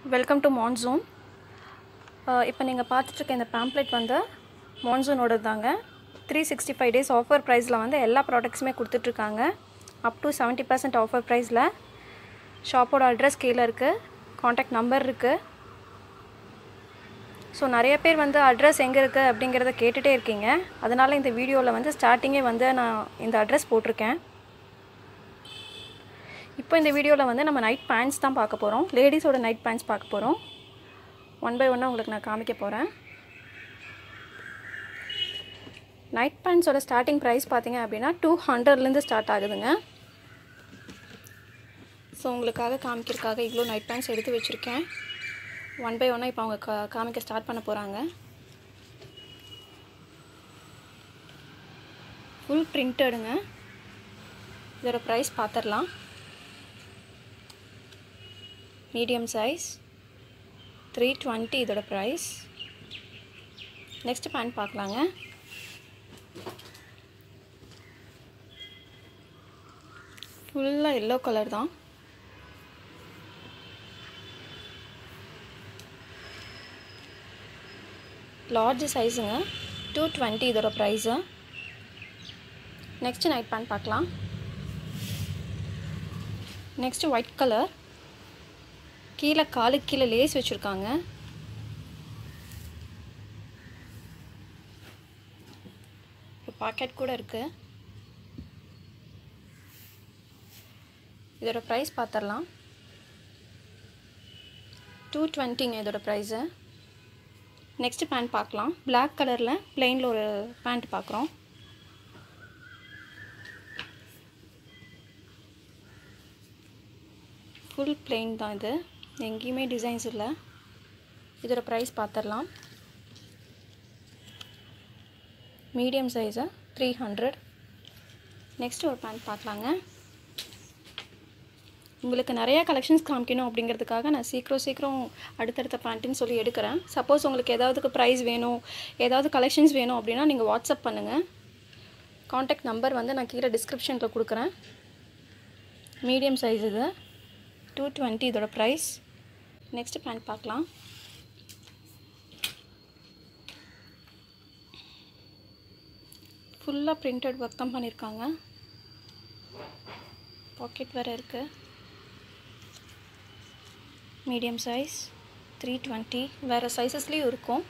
welcome to monsoon இப்போ நீங்கள் பார்த்துட்ருக்க இந்த பேம்ப்ளெட் வந்து மான்சூனோட தாங்க three sixty five days offer ப்ரைஸில் வந்து எல்லா ப்ராடக்ட்ஸுமே கொடுத்துட்ருக்காங்க up to seventy percent offer ப்ரைஸில் ஷாப்போட அட்ரஸ் கீழே இருக்குது காண்டாக்ட் நம்பர் இருக்குது ஸோ நிறைய பேர் வந்து அட்ரஸ் எங்கே இருக்குது அப்படிங்கிறத கேட்டுகிட்டே இருக்கீங்க அதனால் இந்த வீடியோவில் வந்து ஸ்டார்டிங்கே வந்து நான் இந்த அட்ரஸ் போட்டிருக்கேன் இப்போ இந்த வீடியோவில் வந்து நம்ம நைட் பேண்ட்ஸ் தான் பார்க்க போகிறோம் லேடிஸோட நைட் பேண்ட்ஸ் பார்க்க போகிறோம் ஒன் பை ஒன்னாக உங்களுக்கு நான் காமிக்க போகிறேன் நைட் பேண்ட்ஸோட ஸ்டார்டிங் ப்ரைஸ் பார்த்தீங்க அப்படின்னா டூ ஹண்ட்ரட்லேருந்து ஸ்டார்ட் ஆகுதுங்க ஸோ உங்களுக்காக காமிக்கிறதுக்காக இவ்வளோ நைட் பேண்ட்ஸ் எடுத்து வச்சுருக்கேன் ஒன் பை ஒன்னாக இப்போ அவங்க கா காமிக்க ஸ்டார்ட் பண்ண போகிறாங்க ஃபுல் பிரிண்டடுங்க இதோட ப்ரைஸ் பார்த்துடலாம் மீடியம் சைஸ் த்ரீ டுவெண்ட்டி இதோட ப்ரைஸ் நெக்ஸ்ட் பேண்ட் பார்க்கலாங்க ஃபுல்லாக எல்லோ கலர் தான் லார்ஜ் சைஸுங்க டூ டுவெண்ட்டி இதோட ப்ரைஸு நெக்ஸ்ட் நைட் பேண்ட் பார்க்கலாம் நெக்ஸ்ட் ஒயிட் கலர் கீழே காலுக்கு கீழே லேஸ் வச்சுருக்காங்க பாக்கெட் கூட இருக்குது இதோட ப்ரைஸ் பார்த்துடலாம் டூ டுவெண்ட்டிங்க இதோட ப்ரைஸு நெக்ஸ்ட் பேண்ட் பார்க்கலாம் பிளாக் கலரில் பிளெயினில் ஒரு பேண்ட் பார்க்குறோம் ஃபுல் பிளெயின் தான் இது எங்கேயுமே டிசைன்ஸ் இல்லை இதோட ப்ரைஸ் பார்த்துடலாம் medium size three hundred next ஒரு பேண்ட் பார்க்கலாங்க உங்களுக்கு நிறையா கலெக்ஷன்ஸ் காமிக்கணும் அப்படிங்கிறதுக்காக நான் சீக்கிரம் சீக்கிரம் அடுத்தடுத்த பேண்ட்டுன்னு சொல்லி எடுக்கிறேன் சப்போஸ் உங்களுக்கு ஏதாவதுக்கு ப்ரைஸ் வேணும் ஏதாவது கலெக்ஷன்ஸ் வேணும் அப்படின்னா நீங்கள் வாட்ஸ்அப் பண்ணுங்கள் காண்டாக்ட் நம்பர் வந்து நான் கீழே டிஸ்கிரிப்ஷனில் கொடுக்குறேன் மீடியம் சைஸ் இது டூ டுவெண்ட்டி இதோட ப்ரைஸ் நெக்ஸ்ட் பேண்ட் பார்க்கலாம் ஃபுல்லாக பிரிண்டட் ஒர்க் தான் பண்ணியிருக்காங்க பாக்கெட் வேறு இருக்குது மீடியம் சைஸ் த்ரீ டுவெண்ட்டி வேறு சைஸஸ்லேயும் இருக்கும்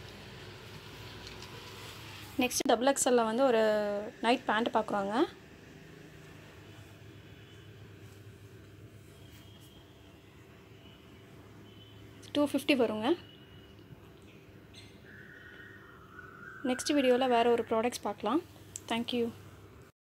நெக்ஸ்ட் டபுள் எக்ஸலில் வந்து ஒரு நைட் பேண்ட் பார்க்குறோங்க டூ ஃபிஃப்டி வருங்க நெக்ஸ்ட் வீடியோவில் வேறு ஒரு ப்ராடக்ட்ஸ் பார்க்கலாம் தேங்க்யூ